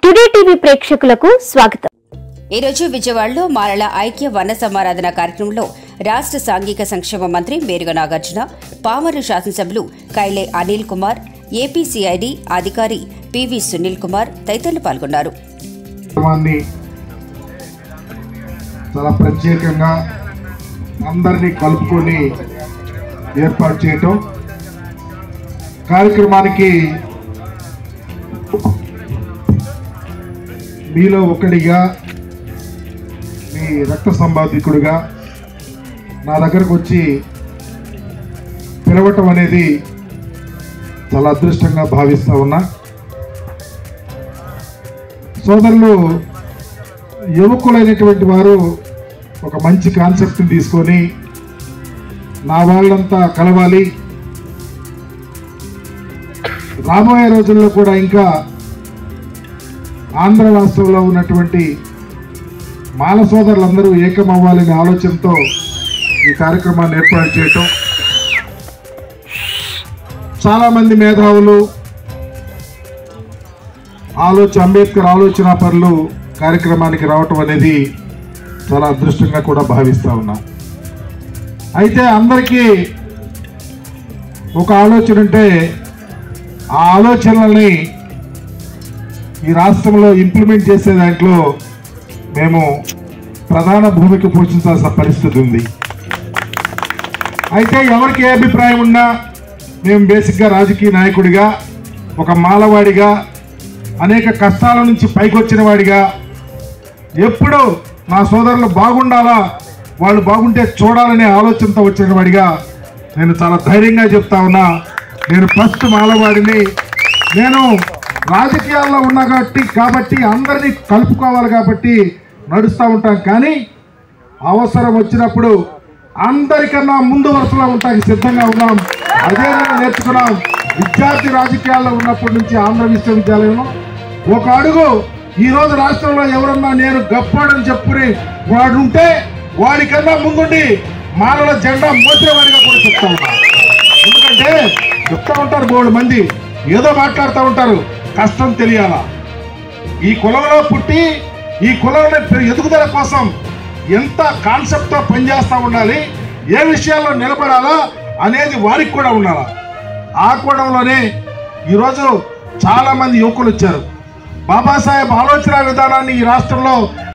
today TV ప్రేక్షకులకు స్వాగతం ఈ రోజు విజయవాడలో మారల ఐక్య వన సమారాధన కార్యక్రమంలో రాష్ట్ర సాంఘిక సంక్షేమ మంత్రి మేరుగ నాగార్జున పామరు శాసనసభ్యులు కైలే అనిల్ కుమార్ ఏపీసీఐడి అధికారి పివి సునీల్ కుమార్ తదితరులు పాల్గొన్నారు కార్యక్రమాన్ని చాలా ప్రత్యేకంగా అందరినీ కలుపుకొని ఏర్పాటు చేయటం కార్యక్రమానికి మీలో ఒకడిగా మీ రక్త సంబాధికుడిగా నా దగ్గరకు వచ్చి పిలవటం అనేది చాలా అదృష్టంగా భావిస్తా ఉన్నా సోదరులు యువకులైనటువంటి వారు ఒక మంచి కాన్సెప్ట్ని తీసుకొని నా వాళ్ళంతా కలవాలి రాబోయే రోజుల్లో కూడా ఇంకా ఆంధ్ర రాష్ట్రంలో ఉన్నటువంటి మాల సోదరులందరూ ఏకమవ్వాలనే ఆలోచనతో ఈ కార్యక్రమాన్ని ఏర్పాటు చేయటం చాలామంది మేధావులు ఆలోచన అంబేద్కర్ ఆలోచన పరులు కార్యక్రమానికి రావటం అనేది చాలా అదృష్టంగా కూడా భావిస్తా ఉన్నా అయితే అందరికీ ఒక ఆలోచన ఉంటే ఆ ఆలోచనల్ని ఈ రాష్ట్రంలో ఇంప్లిమెంట్ చేసే దాంట్లో మేము ప్రధాన భూమిక పోషించాల్సిన పరిస్థితి ఉంది అయితే ఎవరికి ఏ అభిప్రాయం ఉన్నా మేము బేసిక్గా రాజకీయ నాయకుడిగా ఒక మాలవాడిగా అనేక కష్టాల నుంచి పైకొచ్చిన వాడిగా ఎప్పుడు నా సోదరులు బాగుండాలా వాళ్ళు బాగుంటే చూడాలనే ఆలోచనతో వచ్చిన వాడిగా నేను చాలా ధైర్యంగా చెప్తా ఉన్నా నేను ఫస్ట్ మాలవాడిని నేను రాజకీయాల్లో ఉన్నా కాబట్టి కాబట్టి అందరినీ కలుపుకోవాలి కాబట్టి నడుస్తూ ఉంటాం కానీ అవసరం వచ్చినప్పుడు అందరికన్నా ముందు వరుసలో ఉంటానికి సిద్ధంగా ఉన్నాం అదే నేను నేర్చుకున్నాం విద్యార్థి రాజకీయాల్లో ఉన్నప్పటి నుంచి ఆంధ్ర విశ్వవిద్యాలయంలో ఒక అడుగు ఈ రోజు రాష్ట్రంలో ఎవరన్నా నేను గప్పాడని చెప్పుకుని వాడు ఉంటే వాడికన్నా ముందుండి మానవ జెండా మోసేవాడిగా కూడా చెప్తా ఉన్నా ఎందుకంటే చెప్తా ఉంటారు మూడు మంది ఏదో మాట్లాడుతూ ఉంటారు కష్టం తెలియాలా ఈ కులంలో పుట్టి ఈ కులంలో ఎదుగుదల కోసం ఎంత కాన్సెప్ట్తో పనిచేస్తూ ఉండాలి ఏ విషయాల్లో నిలబడాలా అనేది వారికి కూడా ఉండాలా ఆ కోణంలోనే ఈరోజు చాలా మంది యువకులు వచ్చారు బాబాసాహెబ్ ఆలోచన విధానాన్ని ఈ రాష్ట్రంలో